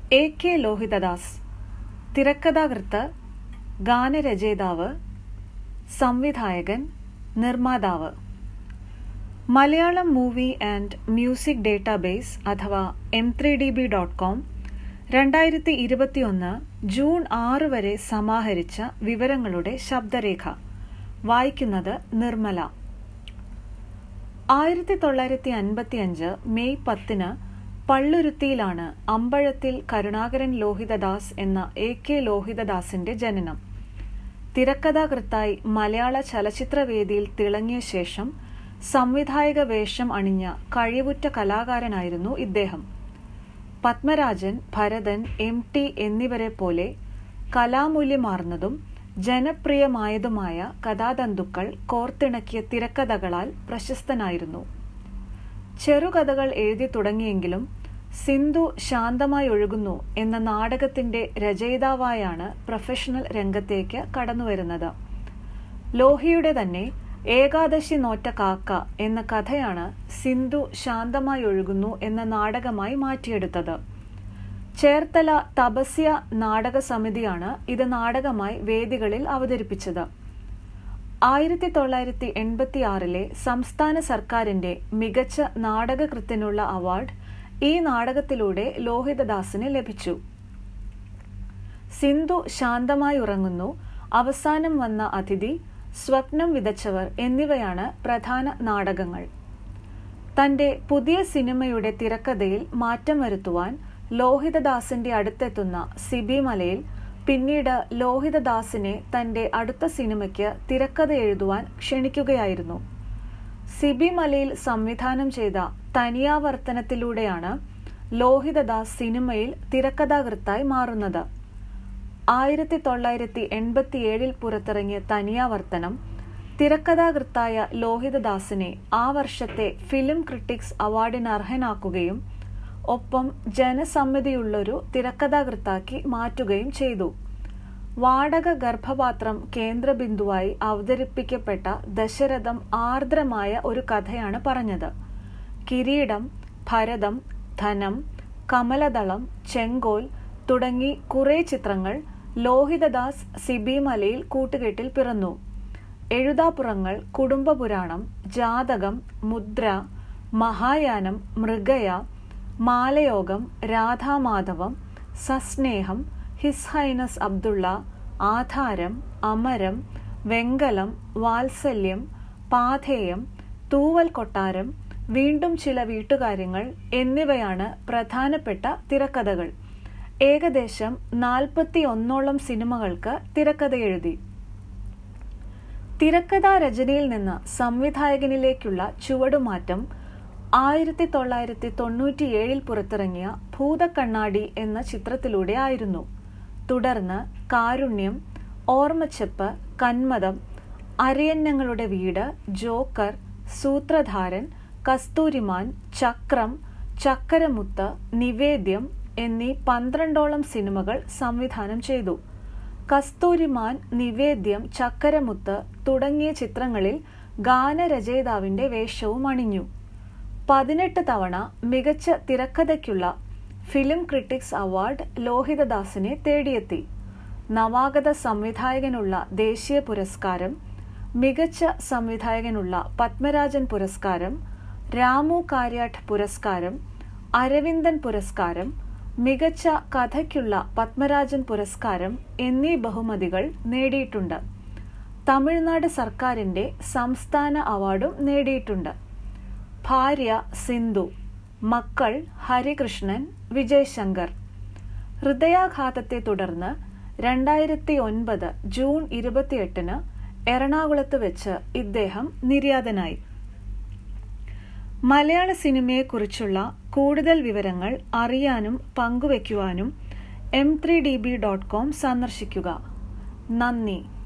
A K Lohithadas തിരക്കഥാകൃത്ത് ഗാനരചയിതാവ് സംവിധായകൻ നിർമ്മാതാവ് Malayalam movie and music database അഥവാ M three D B dot com രണ്ടായിരത്തി ഇരുപത്തിയൊന്ന് ജൂൺ ആറ് വരെ സമാഹരിച്ച വിവരങ്ങളുടെ ശബ്ദരേഖ വായിക്കുന്നത് നിർമ്മല ആയിരത്തി തൊള്ളായിരത്തി അൻപത്തി അഞ്ച് മെയ് പത്തിന് പള്ളുരുത്തിയിലാണ് അമ്പഴത്തിൽ കരുണാകരൻ ലോഹിതദാസ് എന്ന എ കെ ലോഹിതദാസിന്റെ ജനനം തിരക്കഥാകൃത്തായി മലയാള ചലച്ചിത്രവേദിയിൽ തിളങ്ങിയ ശേഷം സംവിധായക വേഷം അണിഞ്ഞ കഴിവുറ്റ കലാകാരനായിരുന്നു ഇദ്ദേഹം പത്മരാജൻ ഭരതൻ എം ടി എന്നിവരെ പോലെ കലാമൂല്യമാർന്നതും ജനപ്രിയമായതുമായ കഥാതന്തുക്കൾ കോർത്തിണക്കിയ തിരക്കഥകളാൽ പ്രശസ്തനായിരുന്നു ചെറുകഥകൾ എഴുതി തുടങ്ങിയെങ്കിലും സിന്ധു ശാന്തമായി ഒഴുകുന്നു എന്ന നാടകത്തിന്റെ രചയിതാവായാണ് പ്രൊഫഷണൽ രംഗത്തേക്ക് കടന്നുവരുന്നത് ലോഹിയുടെ തന്നെ ഏകാദശി നോറ്റ കാക്ക എന്ന കഥയാണ് സിന്ധു ശാന്തമായി ഒഴുകുന്നു എന്ന നാടകമായി മാറ്റിയെടുത്തത് ചേർത്തല തപസ്യ നാടക സമിതിയാണ് ഇത് നാടകമായി വേദികളിൽ അവതരിപ്പിച്ചത് ആയിരത്തി തൊള്ളായിരത്തി എൺപത്തി ആറിലെ സംസ്ഥാന സർക്കാരിന്റെ മികച്ച നാടകകൃത്തിനുള്ള അവാർഡ് ഈ നാടകത്തിലൂടെ ലോഹിതദാസിന് ലഭിച്ചു സിന്ധു ശാന്തമായി ഉറങ്ങുന്നു അവസാനം വന്ന അതിഥി സ്വപ്നം വിതച്ചവർ എന്നിവയാണ് പ്രധാന നാടകങ്ങൾ തന്റെ പുതിയ സിനിമയുടെ തിരക്കഥയിൽ മാറ്റം വരുത്തുവാൻ ലോഹിതദാസിന്റെ അടുത്തെത്തുന്ന സിബി മലയിൽ പിന്നീട് ലോഹിതദാസിനെ തന്റെ അടുത്ത സിനിമയ്ക്ക് തിരക്കഥ എഴുതുവാൻ ക്ഷണിക്കുകയായിരുന്നു സിബി മലയിൽ സംവിധാനം ചെയ്ത തനിയാവർത്തനത്തിലൂടെയാണ് ലോഹിതദാസ് സിനിമയിൽ തിരക്കഥാകൃത്തായി മാറുന്നത് ആയിരത്തി തൊള്ളായിരത്തി എൺപത്തിയേഴിൽ പുറത്തിറങ്ങിയ തനിയാവർത്തനം തിരക്കഥാകൃത്തായ ലോഹിതദാസിനെ ആ വർഷത്തെ ഫിലിം ക്രിട്ടിക്സ് അവാർഡിന് അർഹനാക്കുകയും ഒപ്പം ജനസമ്മതിയുള്ളൊരു തിരക്കഥാകൃത്താക്കി മാറ്റുകയും ചെയ്തു വാടക ഗർഭപാത്രം കേന്ദ്രബിന്ദുവായി അവതരിപ്പിക്കപ്പെട്ട ദശരഥം ആർദ്രമായ ഒരു കഥയാണ് പറഞ്ഞത് കിരീടം ഭരതം ധനം കമലദളം ചെങ്കോൽ തുടങ്ങി കുറെ ചിത്രങ്ങൾ ലോഹിതദാസ് സിബി മലയിൽ കൂട്ടുകെട്ടിൽ പിറന്നു എഴുതാപ്പുറങ്ങൾ കുടുംബപുരാണം ജാതകം മുദ്ര മഹായാനം മൃഗയ മാലയോഗം രാധാമാധവം സസ്നേഹം ഹിസ് ഹൈനസ് അബ്ദുള്ള ആധാരം അമരം വെങ്കലം വാത്സല്യം പാഥേയം തൂവൽ കൊട്ടാരം വീണ്ടും ചില വീട്ടുകാര്യങ്ങൾ എന്നിവയാണ് പ്രധാനപ്പെട്ട തിരക്കഥകൾ ഏകദേശം നാൽപ്പത്തി ഒന്നോളം സിനിമകൾക്ക് തിരക്കഥ എഴുതി തിരക്കഥാ രചനയിൽ നിന്ന് സംവിധായകനിലേക്കുള്ള ചുവടുമാറ്റം ആയിരത്തി തൊള്ളായിരത്തി തൊണ്ണൂറ്റിയേഴിൽ പുറത്തിറങ്ങിയ ഭൂതക്കണ്ണാടി എന്ന ചിത്രത്തിലൂടെ ആയിരുന്നു തുടർന്ന് കാരുണ്യം ഓർമ്മച്ചെപ്പ് കന്മതം അരയന്നങ്ങളുടെ വീട് ജോക്കർ സൂത്രധാരൻ കസ്തൂരിമാൻ ചക്രം ചക്കരമുത്ത് നിവേദ്യം എന്നീ പന്ത്രണ്ടോളം സിനിമകൾ സംവിധാനം ചെയ്തു കസ്തൂരിമാൻ നിവേദ്യം ചക്കരമുത്ത് തുടങ്ങിയ ചിത്രങ്ങളിൽ ഗാനരചയിതാവിന്റെ വേഷവും അണിഞ്ഞു പതിനെട്ട് തവണ മികച്ച തിരക്കഥയ്ക്കുള്ള ഫിലിം ക്രിട്ടിക്സ് അവാർഡ് ലോഹിതദാസിനെ തേടിയെത്തി നവാഗത സംവിധായകനുള്ള ദേശീയ പുരസ്കാരം മികച്ച സംവിധായകനുള്ള പത്മരാജൻ പുരസ്കാരം രാമു കാര്യാട്ട് പുരസ്കാരം അരവിന്ദൻ പുരസ്കാരം മികച്ച കഥയ്ക്കുള്ള പത്മരാജൻ പുരസ്കാരം എന്നീ ബഹുമതികൾ നേടിയിട്ടുണ്ട് തമിഴ്നാട് സർക്കാരിന്റെ സംസ്ഥാന അവാർഡും നേടിയിട്ടുണ്ട് ഭാര്യ സിന്ധു മക്കൾ ഹരികൃഷ്ണൻ വിജയ് ശങ്കർ ഹൃദയാഘാതത്തെ തുടർന്ന് രണ്ടായിരത്തി ഒൻപത് ജൂൺ ഇരുപത്തിയെട്ടിന് എറണാകുളത്ത് വെച്ച് ഇദ്ദേഹം നിര്യാതനായി മലയാള സിനിമയെക്കുറിച്ചുള്ള കൂടുതൽ വിവരങ്ങൾ അറിയാനും പങ്കുവയ്ക്കുവാനും M three D B dot com സന്ദർശിക്കുക നന്ദി